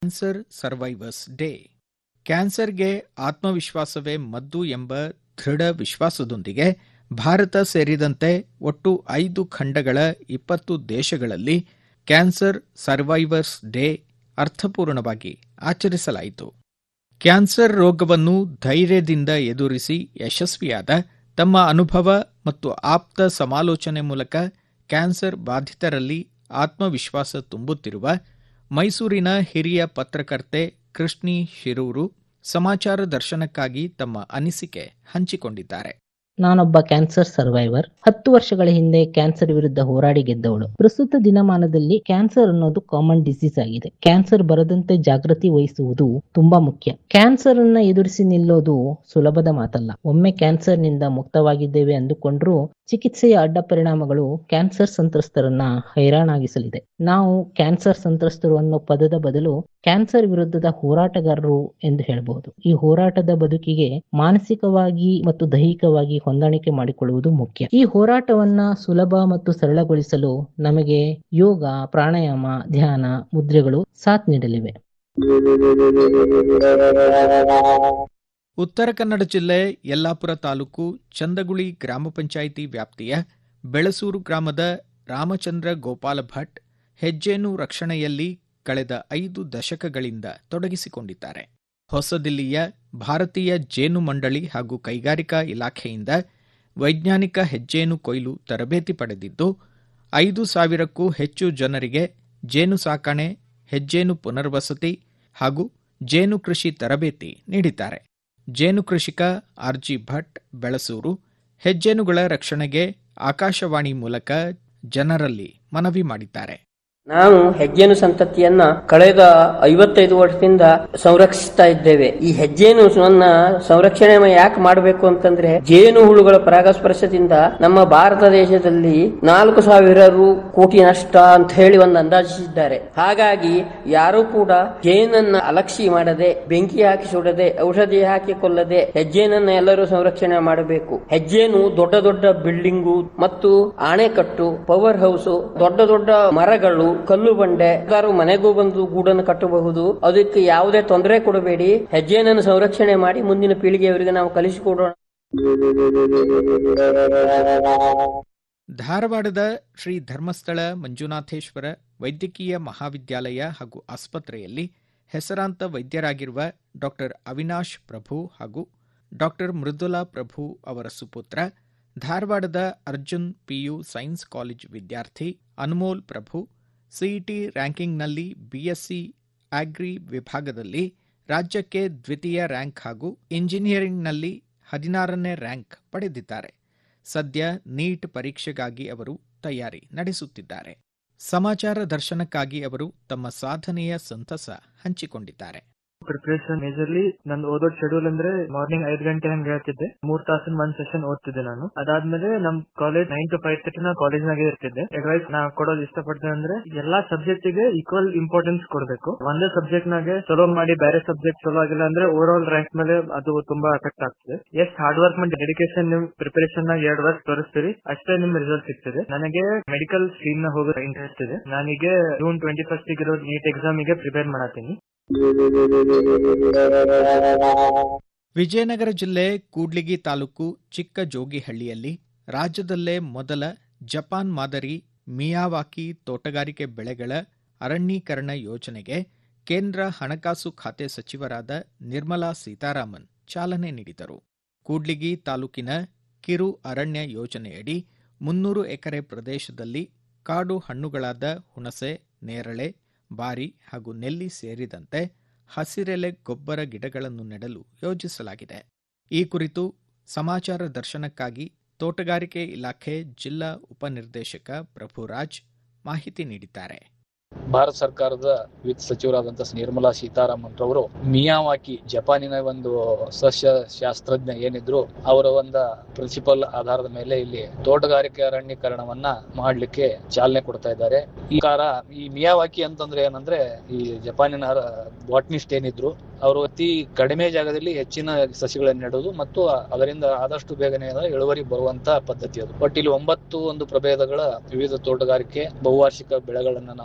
cancer survivors day ಕ್ಯಾನ್ಸರ್ಗೆ ಆತ್ಮವಿಶ್ವಾಸವೇ ಮದ್ದು ಎಂಬ ದೃಢ ವಿಶ್ವಾಸದೊಂದಿಗೆ ಭಾರತ ಸೇರಿದಂತೆ ಒಟ್ಟು ಐದು ಖಂಡಗಳ ಇಪ್ಪತ್ತು ದೇಶಗಳಲ್ಲಿ ಕ್ಯಾನ್ಸರ್ ಸರ್ವೈವರ್ಸ್ ಡೇ ಅರ್ಥಪೂರ್ಣವಾಗಿ ಆಚರಿಸಲಾಯಿತು ಕ್ಯಾನ್ಸರ್ ರೋಗವನ್ನು ಧೈರ್ಯದಿಂದ ಎದುರಿಸಿ ಯಶಸ್ವಿಯಾದ ತಮ್ಮ ಅನುಭವ ಮತ್ತು ಆಪ್ತ ಸಮಾಲೋಚನೆ ಮೂಲಕ ಕ್ಯಾನ್ಸರ್ ಬಾಧಿತರಲ್ಲಿ ಆತ್ಮವಿಶ್ವಾಸ ತುಂಬುತ್ತಿರುವ ಮೈಸೂರಿನ ಹಿರಿಯ ಪತ್ರಕರ್ತೆ ಕೃಷ್ಣಿ ಶಿರೂರು ಸಮಾಚಾರ ದರ್ಶನಕ್ಕಾಗಿ ತಮ್ಮ ಅನಿಸಿಕೆ ಹಂಚಿಕೊಂಡಿದ್ದಾರೆ ನಾನೊಬ್ಬ ಕ್ಯಾನ್ಸರ್ ಸರ್ವೈವರ್ ಹತ್ತು ವರ್ಷಗಳ ಹಿಂದೆ ಕ್ಯಾನ್ಸರ್ ವಿರುದ್ಧ ಹೋರಾಡಿ ಗೆದ್ದವಳು ಪ್ರಸ್ತುತ ದಿನಮಾನದಲ್ಲಿ ಕ್ಯಾನ್ಸರ್ ಅನ್ನೋದು ಕಾಮನ್ ಡಿಸೀಸ್ ಆಗಿದೆ ಕ್ಯಾನ್ಸರ್ ಬರದಂತೆ ಜಾಗೃತಿ ವಹಿಸುವುದು ತುಂಬಾ ಮುಖ್ಯ ಕ್ಯಾನ್ಸರ್ ಅನ್ನ ಎದುರಿಸಿ ನಿಲ್ಲೋದು ಸುಲಭದ ಮಾತಲ್ಲ ಒಮ್ಮೆ ಕ್ಯಾನ್ಸರ್ ನಿಂದ ಮುಕ್ತವಾಗಿದ್ದೇವೆ ಅಂದುಕೊಂಡ್ರೂ ಚಿಕಿತ್ಸೆಯ ಅಡ್ಡ ಪರಿಣಾಮಗಳು ಕ್ಯಾನ್ಸರ್ ಸಂತ್ರಸ್ತರನ್ನ ಹೈರಾಣಾಗಿಸಲಿದೆ ನಾವು ಕ್ಯಾನ್ಸರ್ ಸಂತ್ರಸ್ತರು ಅನ್ನೋ ಪದದ ಬದಲು ಕ್ಯಾನ್ಸರ್ ವಿರುದ್ಧದ ಹೋರಾಟಗಾರರು ಎಂದು ಹೇಳಬಹುದು ಈ ಹೋರಾಟದ ಬದುಕಿಗೆ ಮಾನಸಿಕವಾಗಿ ಮತ್ತು ದೈಹಿಕವಾಗಿ ಹೊಂದಾಣಿಕೆ ಮಾಡಿಕೊಳ್ಳುವುದು ಮುಖ್ಯ ಈ ಹೋರಾಟವನ್ನ ಸುಲಭ ಮತ್ತು ಸರಳಗೊಳಿಸಲು ನಮಗೆ ಯೋಗ ಪ್ರಾಣಾಯಾಮ ಧ್ಯಾನ ಮುದ್ರೆಗಳು ಸಾಥ್ ನೀಡಲಿವೆ ಉತ್ತರ ಕನ್ನಡ ಜಿಲ್ಲೆ ಯಲ್ಲಾಪುರ ತಾಲೂಕು ಚಂದಗುಳಿ ಗ್ರಾಮ ಪಂಚಾಯಿತಿ ವ್ಯಾಪ್ತಿಯ ಬೆಳಸೂರು ಗ್ರಾಮದ ರಾಮಚಂದ್ರ ಗೋಪಾಲ ಭಟ್ ಹೆಜ್ಜೇನು ರಕ್ಷಣೆಯಲ್ಲಿ ಕಳೆದ ಐದು ದಶಕಗಳಿಂದ ತೊಡಗಿಸಿಕೊಂಡಿದ್ದಾರೆ ಹೊಸದಿಲ್ಲಿಯ ಭಾರತೀಯ ಜೇನು ಮಂಡಳಿ ಹಾಗೂ ಕೈಗಾರಿಕಾ ಇಲಾಖೆಯಿಂದ ವೈಜ್ಞಾನಿಕ ಹೆಜ್ಜೇನು ಕೊಯ್ಲು ತರಬೇತಿ ಪಡೆದಿದ್ದು ಐದು ಸಾವಿರಕ್ಕೂ ಹೆಚ್ಚು ಜನರಿಗೆ ಜೇನು ಸಾಕಣೆ ಹೆಜ್ಜೇನು ಪುನರ್ವಸತಿ ಹಾಗೂ ಜೇನು ಕೃಷಿ ತರಬೇತಿ ನೀಡಿದ್ದಾರೆ ಜೇನು ಕೃಷಿಕ ಆರ್ಜಿ ಭಟ್ ಬೆಳಸೂರು ಹೆಜ್ಜೇನುಗಳ ರಕ್ಷಣೆಗೆ ಆಕಾಶವಾಣಿ ಮೂಲಕ ಜನರಲ್ಲಿ ಮನವಿ ಮಾಡಿದ್ದಾರೆ ನಾವು ಹೆಜ್ಜೇನು ಸಂತತಿಯನ್ನ ಕಳೆದ ಐವತ್ತೈದು ವರ್ಷದಿಂದ ಸಂರಕ್ಷಿಸ್ತಾ ಇದ್ದೇವೆ ಈ ಹೆಜ್ಜೇನುವನ್ನ ಸಂರಕ್ಷಣೆ ಯಾಕೆ ಮಾಡಬೇಕು ಅಂತಂದ್ರೆ ಜೇನು ಹುಳುಗಳ ಪರಾಗಸ್ಪರ್ಶದಿಂದ ನಮ್ಮ ಭಾರತ ದೇಶದಲ್ಲಿ ನಾಲ್ಕು ಸಾವಿರ ರು ಕೋಟಿ ನಷ್ಟ ಅಂತ ಹೇಳಿ ಒಂದು ಅಂದಾಜಿಸಿದ್ದಾರೆ ಹಾಗಾಗಿ ಯಾರು ಕೂಡ ಜೇನನ್ನ ಅಲಕ್ಷಿ ಮಾಡದೆ ಬೆಂಕಿ ಹಾಕಿ ಸುಡದೆ ಔಷಧಿ ಹಾಕಿ ಕೊಲ್ಲದೆ ಹೆಜ್ಜೇನನ್ನ ಎಲ್ಲರೂ ಸಂರಕ್ಷಣೆ ಮಾಡಬೇಕು ಹೆಜ್ಜೇನು ದೊಡ್ಡ ದೊಡ್ಡ ಬಿಲ್ಡಿಂಗು ಮತ್ತು ಆಣೆಕಟ್ಟು ಪವರ್ ಹೌಸ್ ದೊಡ್ಡ ದೊಡ್ಡ ಮರಗಳು ಕಲ್ಲು ಬಂಡೆ ಯಾರು ಮನೆಗೂ ಬಂದು ಗೂಡನ್ನು ಕಟ್ಟಬಹುದು ಅದಕ್ಕೆ ಯಾವುದೇ ತೊಂದರೆ ಕೊಡಬೇಡಿ ಹೆಜ್ಜೆಯನ್ನು ಸಂರಕ್ಷಣೆ ಮಾಡಿ ಮುಂದಿನ ಪೀಳಿಗೆಯವರಿಗೆ ನಾವು ಕಲಿಸಿಕೊಡೋಣ ಧಾರವಾಡದ ಶ್ರೀ ಧರ್ಮಸ್ಥಳ ಮಂಜುನಾಥೇಶ್ವರ ವೈದ್ಯಕೀಯ ಮಹಾವಿದ್ಯಾಲಯ ಹಾಗೂ ಆಸ್ಪತ್ರೆಯಲ್ಲಿ ಹೆಸರಾಂತ ವೈದ್ಯರಾಗಿರುವ ಡಾಕ್ಟರ್ ಅವಿನಾಶ್ ಪ್ರಭು ಹಾಗೂ ಡಾಕ್ಟರ್ ಮೃದುಲಾ ಪ್ರಭು ಅವರ ಸುಪುತ್ರ ಧಾರವಾಡದ ಅರ್ಜುನ್ ಪಿಯು ಸೈನ್ಸ್ ಕಾಲೇಜ್ ವಿದ್ಯಾರ್ಥಿ ಅನ್ಮೋಲ್ ಪ್ರಭು ಸಿಇಟಿ ರ್ಯಾಂಕಿಂಗ್ನಲ್ಲಿ ಬಿಎಸ್ಸಿ ಆಗ್ರಿ ವಿಭಾಗದಲ್ಲಿ ರಾಜ್ಯಕ್ಕೆ ದ್ವಿತೀಯ ರ್ಯಾಂಕ್ ಹಾಗೂ ಇಂಜಿನಿಯರಿಂಗ್ನಲ್ಲಿ ಹದಿನಾರನೇ ರ್ಯಾಂಕ್ ಪಡೆದಿದ್ದಾರೆ ಸದ್ಯ ನೀಟ್ ಪರೀಕ್ಷೆಗಾಗಿ ಅವರು ತಯಾರಿ ನಡೆಸುತ್ತಿದ್ದಾರೆ ಸಮಾಚಾರ ದರ್ಶನಕ್ಕಾಗಿ ಅವರು ತಮ್ಮ ಸಾಧನೆಯ ಸಂತಸ ಹಂಚಿಕೊಂಡಿದ್ದಾರೆ ಪ್ರಿಪರೇಷನ್ ಮೇಜರ್ಲಿ ನಂದು ಓದೋ ಶೆಡ್ಯೂಲ್ ಅಂದ್ರೆ ಮಾರ್ನಿಂಗ್ ಐದ್ ಗಂಟೆ ಹಂಗೆ ಹೇಳ್ತಿದ್ದೆ ಮೂರ್ ತಾಸಿನ ಒಂದ್ ಸೆಷನ್ ಓದ್ತಿದ್ದೆ ನಾನು ಅದಾದ್ಮೇಲೆ ನಮ್ college nine to five thirty ನಾ ಕಾಲೇಜ್ ನಾಗೆ ಇರ್ತಿದ್ದೆ ಅಡ್ವೈಸ್ ನಾ ಕೊಡೋದು ಇಷ್ಟಪಡ್ತೇನೆ ಅಂದ್ರೆ ಎಲ್ಲಾ ಸಬ್ಜೆಕ್ಟ್ ಗೆ ಈಕ್ವಲ್ ಇಂಪಾರ್ಟೆನ್ಸ್ ಕೊಡ್ಬೇಕು ಒಂದೇ ಸಬ್ಜೆಕ್ಟ್ ನಾಗೆ ಚಲೋ ಮಾಡಿ ಬೇರೆ ಸಬ್ಜೆಕ್ಟ್ ಚಲೋ ಆಗಿಲ್ಲ ಅಂದ್ರೆ ಓವರ್ ಆಲ್ ರ್ಯಾಂಕ್ ಮೇಲೆ ಅದು ತುಂಬಾ ಎಫೆಕ್ಟ್ ಆಗ್ತದೆ ಎಷ್ಟ್ ಹಾರ್ಡ್ ವರ್ಕ್ ಮಾಡಿ ಡೆಡಿಕೇಶನ್ ನಿಮ್ ಪ್ರಿಪರೇಷನ್ ನಾಗ ಎರಡ್ ವರ್ಷ ತೋರಿಸ್ತೀರಿ ಅಷ್ಟೇ ನಿಮ್ ರಿಸಲ್ಟ್ ಸಿಗ್ತದೆ ನನಗೆ ಮೆಡಿಕಲ್ ಸ್ಟ್ರೀಮ್ ನ ಹೋಗೋ ಇಂಟ್ರೆಸ್ಟ್ ಇದೆ ನಾನೀಗ ಜೂನ್ ಟ್ವೆಂಟಿ ಫಸ್ಟ್ ಇರೋ ನೀಟ್ ಎಕ್ಸಾಮ್ ಗೆ ಪ್ರಿಪೇರ್ ಮಾಡತ್ತೀನಿ ವಿಜಯನಗರ ಜಿಲ್ಲೆ ಕೂಡ್ಲಿಗಿ ತಾಲೂಕು ಚಿಕ್ಕ ಜೋಗಿಹಳ್ಳಿಯಲ್ಲಿ ರಾಜ್ಯದಲ್ಲೇ ಮೊದಲ ಜಪಾನ್ ಮಾದರಿ ಮಿಯಾವಾಕಿ ತೋಟಗಾರಿಕೆ ಬೆಳೆಗಳ ಅರಣ್ಯೀಕರಣ ಯೋಜನೆಗೆ ಕೇಂದ್ರ ಹಣಕಾಸು ಖಾತೆ ಸಚಿವರಾದ ನಿರ್ಮಲಾ ಸೀತಾರಾಮನ್ ಚಾಲನೆ ನೀಡಿದರು ಕೂಡ್ಲಿಗಿ ತಾಲೂಕಿನ ಕಿರು ಅರಣ್ಯ ಯೋಜನೆಯಡಿ ಮುನ್ನೂರು ಎಕರೆ ಪ್ರದೇಶದಲ್ಲಿ ಕಾಡು ಹಣ್ಣುಗಳಾದ ಹುಣಸೆ ನೇರಳೆ ಬಾರಿ ಹಾಗೂ ನೆಲ್ಲಿ ಸೇರಿದಂತೆ ಹಸಿರೆಲೆ ಗೊಬ್ಬರ ಗಿಡಗಳನ್ನು ನೆಡಲು ಯೋಜಿಸಲಾಗಿದೆ ಈ ಕುರಿತು ಸಮಾಚಾರ ದರ್ಶನಕ್ಕಾಗಿ ತೋಟಗಾರಿಕೆ ಇಲಾಖೆ ಜಿಲ್ಲಾ ಉಪನಿರ್ದೇಶಕ ಪ್ರಭುರಾಜ್ ಮಾಹಿತಿ ನೀಡಿದ್ದಾರೆ ಭಾರತ ಸರ್ಕಾರದ ವಿತ್ತ ಸಚಿವರಾದಂತ ನಿರ್ಮಲಾ ಸೀತಾರಾಮನ್ ರವರು ಮಿಯಾವಾಕಿ ಜಪಾನಿನ ಒಂದು ಸಸ್ಯ ಶಾಸ್ತ್ರಜ್ಞ ಏನಿದ್ರು ಅವರ ಒಂದು ಪ್ರಿನ್ಸಿಪಲ್ ಆಧಾರದ ಮೇಲೆ ಇಲ್ಲಿ ತೋಟಗಾರಿಕೆ ಅರಣ್ಯೀಕರಣವನ್ನ ಮಾಡ್ಲಿಕ್ಕೆ ಚಾಲನೆ ಕೊಡ್ತಾ ಇದ್ದಾರೆ ಈ ಕಾರ ಈ ಮಿಯಾವಾಕಿ ಅಂತಂದ್ರೆ ಏನಂದ್ರೆ ಈ ಜಪಾನಿನ ಬಾಟ್ನಿಸ್ಟ್ ಏನಿದ್ರು ಅವರು ಅತಿ ಕಡಿಮೆ ಜಾಗದಲ್ಲಿ ಹೆಚ್ಚಿನ ಸಸಿಗಳನ್ನು ನೆಡೋದು ಮತ್ತು ಅದರಿಂದ ಆದಷ್ಟು ಬೇಗನೆ ಇಳುವರಿ ಬರುವಂತ ಪದ್ಧತಿ ಅದು ಬಟ್ ಇಲ್ಲಿ ಒಂಬತ್ತು ಒಂದು ಪ್ರಭೇದಗಳ ವಿವಿಧ ತೋಟಗಾರಿಕೆ ಬಹುವಾರ್ಷಿಕ ಬೆಳೆಗಳನ್ನ ನಾವು